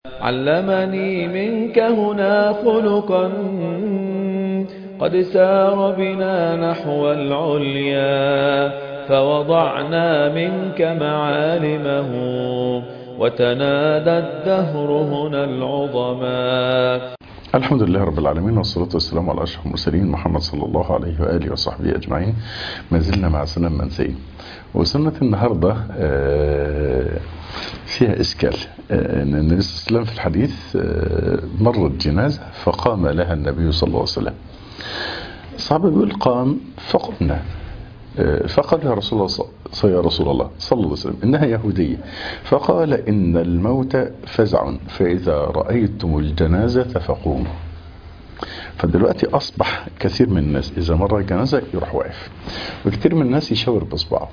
علمني منك هنا خلقا قد سار بنا نحو العليا فوضعنا منك معالمه وتنادى الدهر هنا العظما الحمد لله رب العالمين والصلاة والسلام على أشرف المرسلين محمد صلى الله عليه وآله وصحبه أجمعين ما زلنا مع سنة منسية وسنة النهاردة فيها إشكال أن النبي صلى الله عليه وسلم في الحديث مرت جنازة فقام لها النبي صلى الله عليه وسلم الصحابة بيقول قام فقمنا فقال يا رسول الله يا رسول الله صلى الله عليه وسلم إنها يهودية فقال إن الموت فزع فإذا رأيتم الجنازة فقوموا فدلوقتي أصبح كثير من الناس إذا مر الجنازة يروح واقف وكثير من الناس يشاور بإصبعه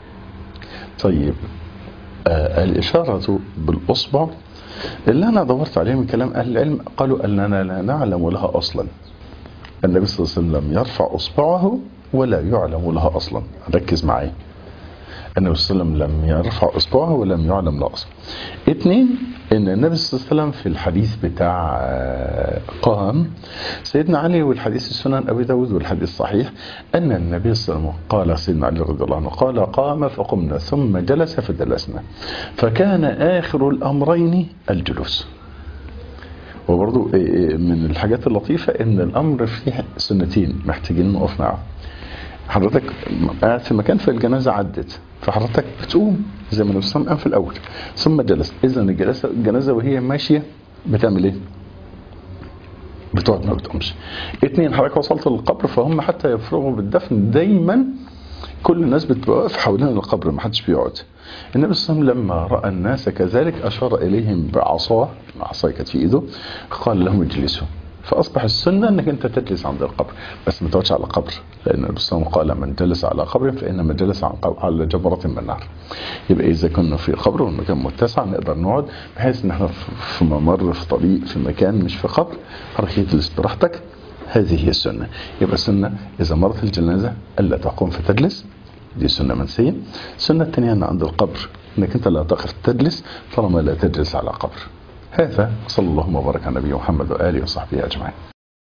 طيب آه الإشارة بالأصبع اللي أنا دورت عليه من كلام أهل العلم قالوا أننا لا نعلم لها أصلا النبي صلى الله عليه وسلم يرفع أصبعه ولا يعلم لها أصلا ركز معي النبي صلى الله عليه وسلم لم يرفع إصبعه ولم يعلم لها أصلا اثنين ان النبي صلى الله عليه وسلم في الحديث بتاع قام سيدنا علي والحديث السنن ابي داود والحديث صحيح ان النبي صلى الله عليه وسلم قال سيدنا علي رضي الله عنه قال قام فقمنا ثم جلس فجلسنا فكان اخر الامرين الجلوس وبرضو من الحاجات اللطيفة ان الامر فيه سنتين محتاجين نقف معه حضرتك قاعد في مكان فالجنازة عدت فحضرتك بتقوم زي ما النبي صلى الله عليه وسلم قام في الاول ثم جلس اذا الجلسة الجنازة وهي ماشية بتعمل ايه بتقعد ما بتقومش اتنين حضرتك وصلت للقبر فهم حتى يفرغوا بالدفن دايما كل الناس بتبقى واقف حوالين القبر ما حدش بيقعد النبي صلى الله عليه وسلم لما راى الناس كذلك اشار اليهم بعصاه عصايه كانت في ايده قال لهم اجلسوا فاصبح السنه انك انت تجلس عند القبر بس ما تقعدش على القبر لان النبي صلى الله عليه وسلم قال من جلس على قبر فانما جلس على جمره من النار يبقى اذا كنا في قبر والمكان متسع نقدر نقعد بحيث ان احنا في ممر في طريق في مكان مش في قبر حضرتك تجلس براحتك هذه هي السنة يبقى السنة إذا مرت الجنازة ألا تقوم فتجلس دي سنة منسية السنة الثانية أن عند القبر أنك أنت لا تقف تجلس طالما لا تجلس على قبر هذا صلى الله وبارك على نبينا محمد وآله وصحبه أجمعين